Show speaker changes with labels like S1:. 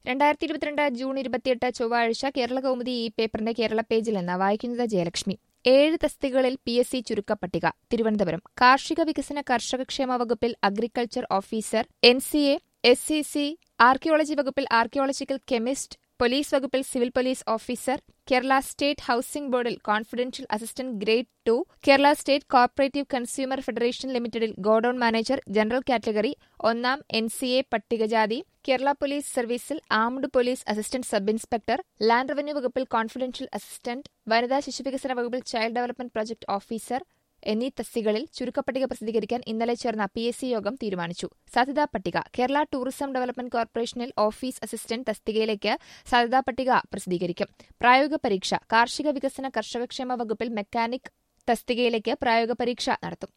S1: രണ്ടായിരത്തി ഇരുപത്തിരണ്ട് ജൂൺ ഇരുപത്തിയെട്ട് ചൊവ്വാഴ്ച കേരള കൗമുദി ഈ പേപ്പറിന്റെ കേരള പേജിൽ നിന്ന് വായിക്കുന്നത് ജയലക്ഷ്മി ഏഴ് തസ്തികകളിൽ പി എസ് സി ചുരുക്കപ്പട്ടിക തിരുവനന്തപുരം കാർഷിക വികസന കർഷകക്ഷേമ വകുപ്പിൽ agriculture officer N C A S C C archaeology വകുപ്പിൽ ആർക്കിയോളജിക്കൽ കെമിസ്റ്റ് പോലീസ് വകുപ്പിൽ civil police officer Kerala state housing ബോർഡിൽ confidential assistant grade two Kerala state cooperative consumer federation ലിമിറ്റഡിൽ ഗോഡൌൺ മാനേജർ ജനറൽ കാറ്റഗറി ഒന്നാം എൻ സി എ പട്ടികജാതി Kerala police സർവീസിൽ armed police assistant sub inspector land revenue വകുപ്പിൽ confidential assistant വനിതാ ശിശുവികസന വകുപ്പിൽ ചൈൽഡ് ഡെവലപ്മെന്റ് പ്രൊജക്ട് ഓഫീസർ എന്നീ തസ്തികകളിൽ ചുരുക്കപ്പട്ടിക പ്രസിദ്ധീകരിക്കാൻ ഇന്നലെ ചേർന്ന പി എസ് സി യോഗം തീരുമാനിച്ചു സാധ്യതാ പട്ടിക കേരള ടൂറിസം ഡെവലപ്മെന്റ് കോർപ്പറേഷനിൽ ഓഫീസ് അസിസ്റ്റന്റ് തസ്തികയിലേക്ക് സാധ്യതാ പട്ടിക പ്രസിദ്ധീകരിക്കും പ്രായോഗിക പരീക്ഷ കാർഷിക വികസന കർഷകക്ഷേമ വകുപ്പിൽ മെക്കാനിക് തസ്തികയിലേക്ക് പ്രായോഗിക പരീക്ഷ നടത്തും